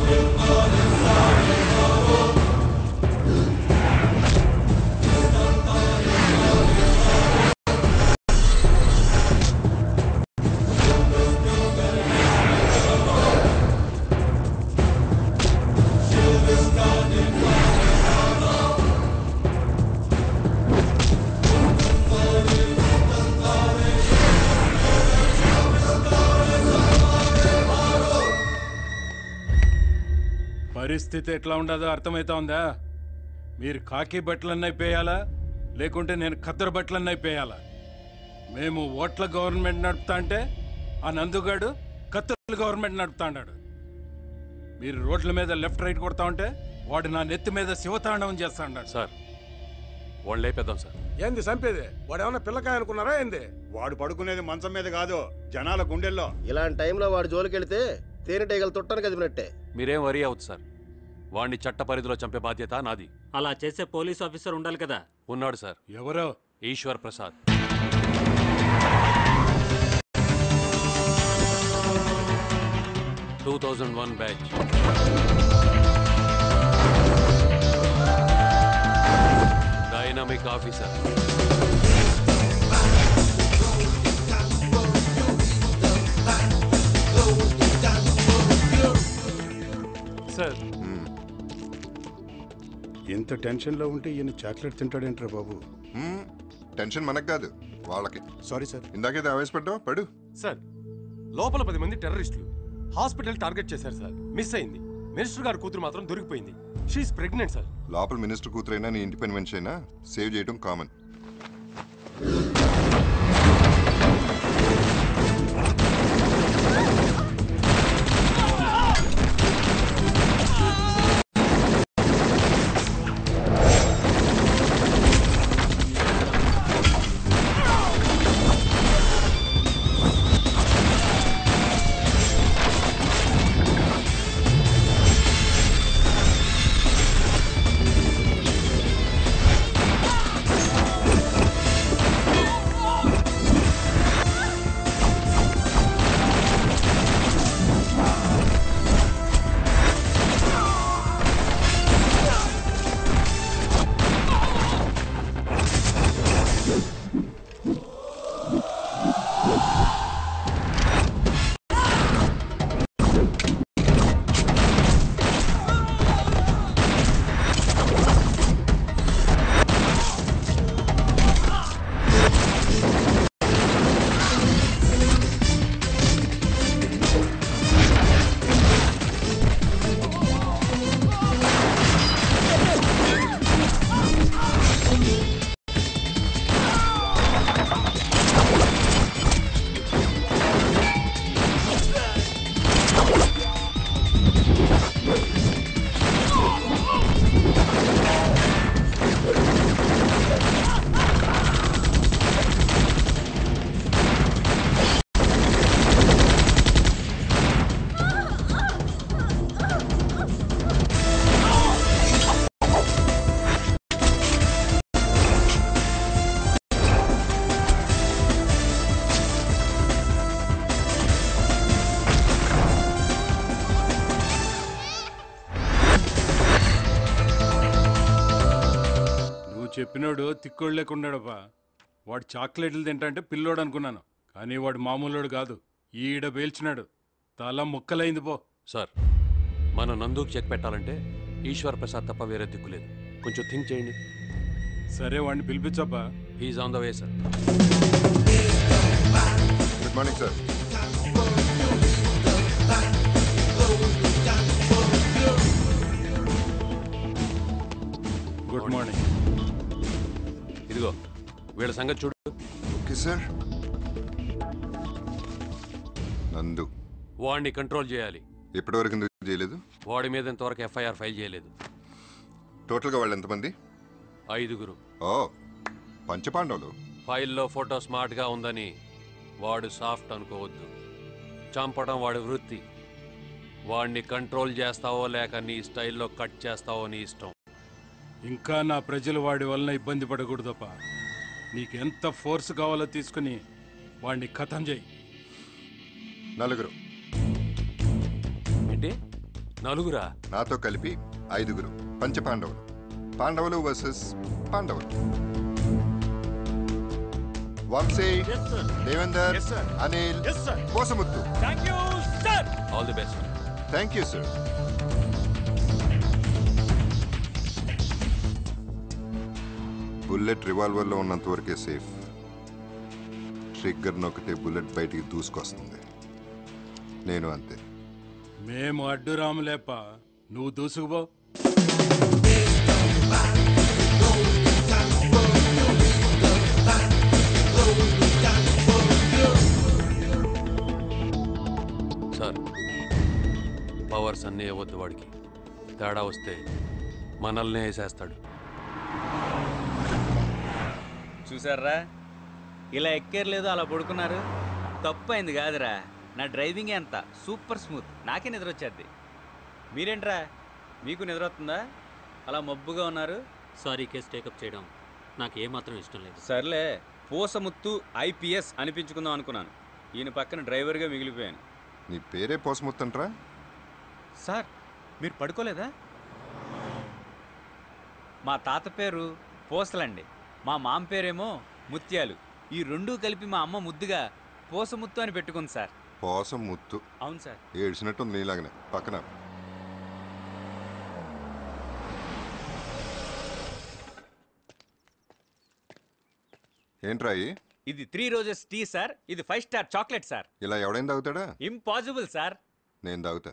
పరిస్థితి ఎట్లా ఉండదో అర్థమైతా ఉందా మీరు కాకి బట్టలన్నీ అయిపోయాలా లేకుంటే నేను ఖద్దరు బట్టలన్నీ అయిపోయాలా మేము ఓట్ల గవర్నమెంట్ నడుపుతా అంటే ఆ నందుగాడు కత్తుల గవర్నమెంట్ నడుపుతా అన్నాడు మీరు రోడ్ల మీద లెఫ్ట్ రైట్ కొడతా ఉంటే వాడు నా నెత్తి మీద శివతాండవం చేస్తా అన్నాడు సార్ వాళ్ళు లేపేద్దాం సార్ ఏంది చంపేది వాడు ఏమన్నా పిల్లకాయ అనుకున్నారా ఏంది వాడు పడుకునేది మంచం మీద కాదు జనాల గుండెల్లో ఇలాంటి టైంలో వాడు జోలికెళ్తే తేనెటీగలు తుట్టను కదిపినట్టే మీరేం వరి అవ్వదు సార్ వాణ్ణి చట్ట పరిధిలో చంపే బాధ్యత నాది అలా చేసే పోలీస్ ఆఫీసర్ ఉండాలి కదా ఉన్నాడు సార్ ఎవరో Eshwar Prasad two thousand one batch dynamic officer sir ఎంత టెన్షన్లో ఉంటే ఈయన చాక్లెట్ తింటాడేంట్రా బాబు మ్మ్. టెన్షన్ మనకు కాదు వాళ్ళకి సారీ సార్ ఇందాకేదో ఆవేశపడ్డావు పడు సార్ లోపల పది మంది టెర్రరిస్టులు హాస్పిటల్ టార్గెట్ చేశారు సార్ మిస్ అయింది మినిస్టర్ గారి కూతురు మాత్రం దొరికిపోయింది షీఈ్ ప్రెగ్నెంట్ సార్ లోపల మినిస్టర్ కూతురైనా నీ ఇంటి పని మనిషి అయినా సేవ్ చేయడం కామన్ నువ్వు చెప్పినోడు తిక్కోడు లేకున్నాడబ్బా వాడు చాక్లెట్లు తింటంటే పిల్లోడు అనుకున్నాను కానీ వాడు మామూలోడు కాదు ఈడ పేల్చినాడు తల ముక్కలైంది పో సార్ మన నందుకు చెక్ పెట్టాలంటే ఈశ్వర్ ప్రసాద్ తప్ప వేరే దిక్కులేదు కొంచెం థింక్ చేయండి సరే వాడిని పిలిపించబ్బా he's on the way sir good morning sir good morning ఇదిగో వీళ్ళ సంగతి చూడు ఓకే సార్ నందు వాడిని కంట్రోల్ చేయాలి ఎప్పటివరకు ఎందుకు చేయలేదు వాడి మీద ఇంతవరకు ఎఫ్ఐఆర్ ఫైల్ చేయలేదు టోటల్గా వాళ్ళు ఎంతమంది ఐదుగురు ఓ పంచపాండవులు ఫైల్లో ఫోటో స్మార్ట్గా ఉందని వాడు సాఫ్ట్ అనుకోవద్దు చంపడం వాడి వృత్తి వాడిని కంట్రోల్ చేస్తావో లేక నీ స్టైల్లో కట్ చేస్తావో నీ ఇష్టం ఇంకా నా ప్రజలు వాడి వలన ఇబ్బంది పడకూడదప్పా నీకెంత ఫోర్స్ కావాలో తీసుకుని వాడిని ఖతం చేయి నలుగురు ఏంటి నలుగురా నాతో కలిపి ఐదుగురు పంచ పాండవులు పాండవులు వర్సెస్ పాండవులు వంశీ దేవేందర్ అనిల్ కోసముత్తు all the best thank you sir bullet రివాల్వర్లో ఉన్నంత వరకే సేఫ్ ట్రిగ్గర్ నొక్కితే బుల్లెట్ బయటికి దూసుకొస్తుంది నేను అంతే మేము అడ్డు రాములేప నువ్వు దూసుకుపో సార్ పవర్స్ అన్నీ ఇవ్వద్దు వాడికి తేడా వస్తే మనల్నే వేసేస్తాడు చూసారా ఇలా ఎక్కేర్లేదు అలా పడుకున్నారు తప్పు అయింది కాదురా నా డ్రైవింగ్ ఎంత సూపర్ స్మూత్ నాకే నిద్ర వచ్చేది మీరేంట్రా మీకు నిద్ర వస్తుందా అలా మబ్బుగా ఉన్నారు సారీ కేసు టేకప్ చేయడం నాకు ఏమాత్రం ఇష్టం లేదు సర్లే పూసముత్తు ఐపీఎస్ అనిపించుకుందాం అనుకున్నాను ఈయన పక్కన డ్రైవర్గా మిగిలిపోయాను నీ పేరే పోసముత్తంట్రా సార్ మీరు పడుకోలేదా మా తాత పేరు పూసలండి మా మామ పేరేమో ముత్యాలు ఈ రెండూ కలిపి మా అమ్మ ముద్దుగా పూసముత్తు అని పెట్టుకుంది సార్ పోసం ముత్తు అవును సార్ ఏడ్చినట్టుంది నీలాగనే పక్కన ఏంట్రా ఇయి? ఇది త్రీ రోజెస్ టీ సార్ ఇది ఫైవ్ స్టార్ చాక్లెట్ సార్ ఇలా ఎవడైనా తాగుతాడా ఇంపాసిబుల్ సార్ నేను తాగుతా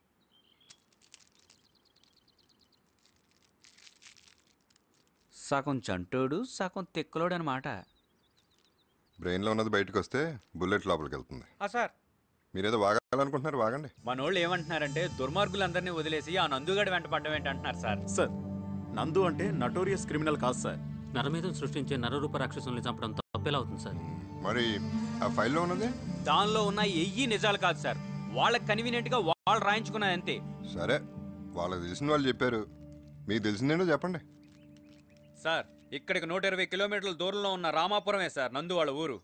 సగం చంటోడు సగం తెక్కలోడు అనమాట బ్రెయిన్లో ఉన్నది బయటకు వస్తే బుల్లెట్ లోపలికి వెళ్తుంది సార్ మీరేదో వాగాలనుకుంటున్నారు వాగండి మనోళ్ళు ఏమంటున్నారంటే దుర్మార్గులందరినీ వదిలేసి ఆ నందుగాడి వెంట పడ్డం ఏంటంటున్నారు సార్ సార్ నందు అంటే నటోరియస్ క్రిమినల్ కాదు సార్ నరమేధం సృష్టించే నరరూప రాక్షసుల్ని చంపడం తప్పేలా అవుతుంది సార్ మరి ఆ ఫైల్లో ఉన్నది దానిలో ఉన్న ఎయ్యి నిజాలు కాదు సార్ వాళ్ళకి కన్వీనియంట్ గా వాళ్ళు రాయించుకున్నారు అంతే సరే వాళ్ళకి తెలిసిన వాళ్ళు చెప్పారు మీకు తెలిసిందేంటో చెప్పండి సార్ ఇక్కడికి నూట ఇరవై కిలోమీటర్ల దూరంలో ఉన్న రామాపురమే సార్ నందు వాళ్ళ ఊరు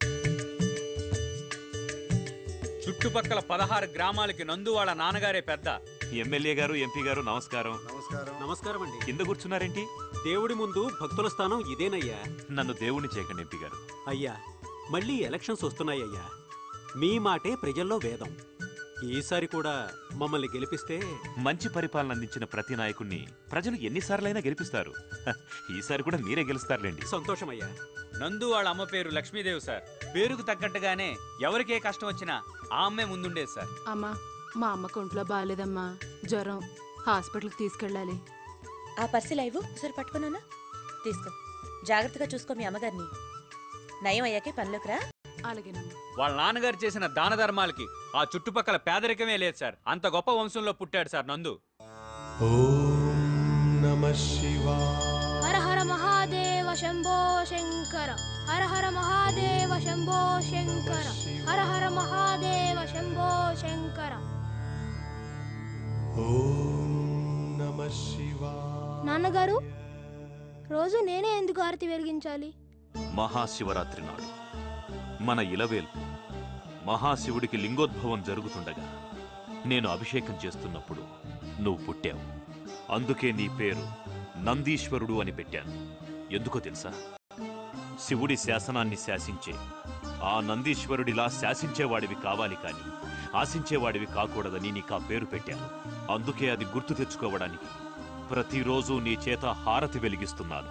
చుట్టుపక్కల పదహారు గ్రామాలకి నందు వాళ్ళ నాన్నగారే పెద్ద ఎమ్మెల్యే గారు ఎంపీ గారు నమస్కారం నమస్కారం అండి కింద కూర్చున్నారేంటి దేవుడి ముందు భక్తుల స్థానం ఇదేనయ్యా నన్ను దేవుణ్ణి చేయకండి ఎంపీ గారు అయ్యా మళ్ళీ ఎలక్షన్స్ వస్తున్నాయ్యా మీ మాటే ప్రజల్లో వేదం ఈసారి కూడా మమ్మల్ని గెలిపిస్తే మంచి పరిపాలన అందించిన ప్రతి నాయకుణ్ణి ప్రజలు ఎన్నిసార్లైనా గెలిపిస్తారు హ, ఈసారి కూడా మీరే గెలుస్తారులేండి సంతోషమయ్యా నందు వాళ్ళ అమ్మ పేరు లక్ష్మీదేవి సార్ పేరుకు తగ్గట్టుగానే ఎవరికే కష్టం వచ్చినా ఆ అమ్మే ముందుండేది సార్ అమ్మా మా అమ్మకు ఒంట్లో బాగాలేదమ్మా జ్వరం హాస్పిటల్కి తీసుకెళ్ళాలి ఆ పర్సులు ఇవ్వు సరే పట్టుకున్నానా తీసుకో జాగ్రత్తగా చూసుకో మీ అమ్మగారిని నయం అయ్యాకే పనిలోకి రా అలాగేనమ్మా వాళ్ళ నాన్నగారు చేసిన దాన ధర్మాలకి ఆ చుట్టుపక్కల పేదరికమే లేదు సార్ అంత గొప్ప వంశంలో పుట్టాడు సార్ నందు హర హర మహాదేవ శంభో శంకర హర హర మహాదేవ శంభో శంకర హర హర మహాదేవ శంభో శంకర నాన్నగారు రోజు నేనే ఎందుకు ఆరతి వెలిగించాలి మహాశివరాత్రి నాడు మన ఇలవేల్పు మహాశివుడికి లింగోద్భవం జరుగుతుండగా నేను అభిషేకం చేస్తున్నప్పుడు నువ్వు పుట్టావు అందుకే నీ పేరు నందీశ్వరుడు అని పెట్టాను ఎందుకో తెలుసా శివుడి శాసనాన్ని శాసించే ఆ నందీశ్వరుడిలా శాసించేవాడివి కావాలి కాని ఆశించేవాడివి కాకూడదని నీకు ఆ పేరు పెట్టాను అందుకే అది గుర్తు తెచ్చుకోవడానికి ప్రతిరోజు నీ చేత హారతి వెలిగిస్తున్నాను